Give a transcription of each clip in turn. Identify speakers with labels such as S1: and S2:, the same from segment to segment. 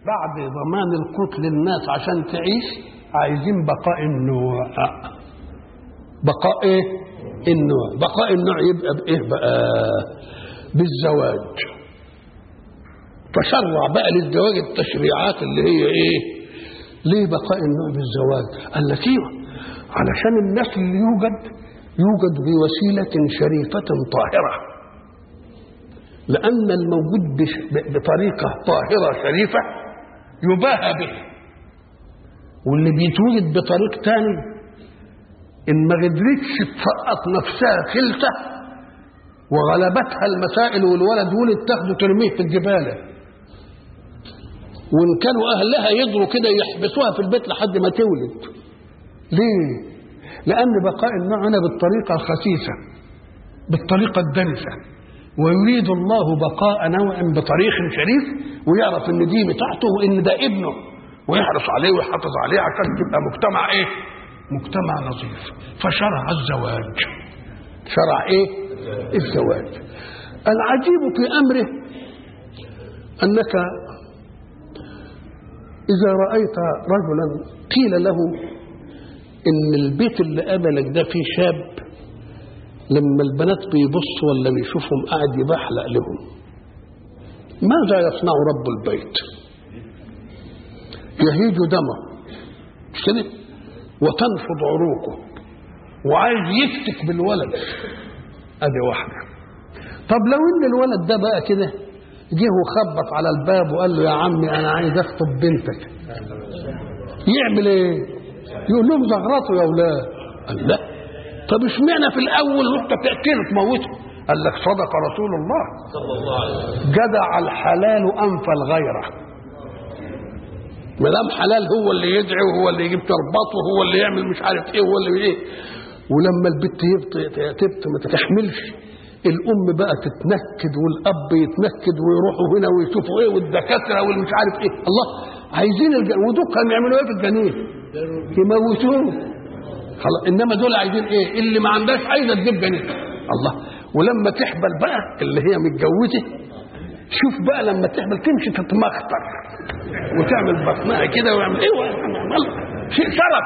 S1: بعد ضمان القوت للناس عشان تعيش عايزين بقاء النوع بقاء ايه النوع بقاء النوع يبقى بايه بقى بالزواج تشرع بقى للزواج التشريعات اللي هي ايه ليه بقاء النوع بالزواج قال لك ايوه علشان النسل اللي يوجد يوجد بوسيلة شريفة طاهرة لأن الموجود بطريقة طاهرة شريفة يباهى به واللي بيتوجد بطريق تاني إن ما قدرتش تسقط نفسها خلسة وغلبتها المسائل والولد ولد تاخده ترميه في الجبالة وإن كانوا أهلها يجروا كده يحبسوها في البيت لحد ما تولد ليه؟ لأن بقاء النوع هنا بالطريقة الخسيسة بالطريقة الدنسة ويريد الله بقاء نوع بطريق شريف ويعرف ان دي بتاعته وان ده ابنه ويحرص عليه ويحافظ عليه عشان تبقى مجتمع ايه؟ مجتمع نظيف فشرع الزواج شرع ايه؟ الزواج العجيب في امره انك اذا رايت رجلا قيل له ان البيت اللي قبلك ده فيه شاب لما البنات بيبصوا ولا بيشوفهم قاعد يبحلق لهم ماذا يصنع رب البيت يهيج دمه مش كده وتنفض عروقه وعايز يفتك بالولد ادي واحده طب لو ان الولد ده بقى كده جه وخبط على الباب وقال له يا عمي انا عايز اخطب بنتك يعمل ايه يقول لهم زغرطوا يا اولاد قال لا طب اشمعنى في الاول وانت تقتله تموته قال لك صدق رسول الله
S2: صلى الله عليه وسلم
S1: جدع الحلال انف الغيره ما دام حلال هو اللي يدعي وهو اللي يجيب تربط وهو اللي يعمل مش عارف ايه وهو اللي ايه ولما البت يبط تبت ما تحملش الام بقى تتنكد والاب يتنكد ويروحوا هنا ويشوفوا ايه والدكاتره والمش عارف ايه الله عايزين الجن... ودول كانوا يعملوا ايه في الجنين يموتوه خلاص انما دول عايزين ايه اللي ما عندهاش عايزه تجيب جنين الله ولما تحبل بقى اللي هي متجوزه شوف بقى لما تحبل تمشي تتمخطر وتعمل بطنها كده ويعمل ايه ويعمل شيء شرف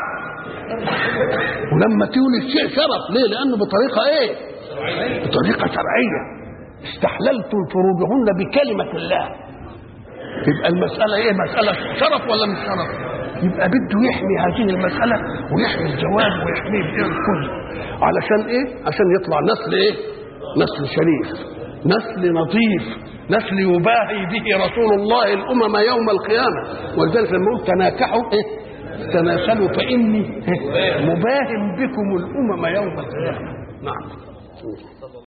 S1: ولما تولد شيء شرف ليه لانه بطريقه ايه بطريقه شرعيه استحللتم فروجهن بكلمه الله تبقى المساله ايه مساله شرف ولا مش شرف يبقى بده يحمي هذه المساله ويحمي الزواج ويحمي الايه الكل علشان ايه عشان يطلع نسل ايه نسل شريف نسل نظيف نسل يباهي به رسول الله الامم يوم القيامه ولذلك لما يقول تناكحوا ايه تناسلوا فاني إيه؟ مباهم بكم الامم يوم القيامه نعم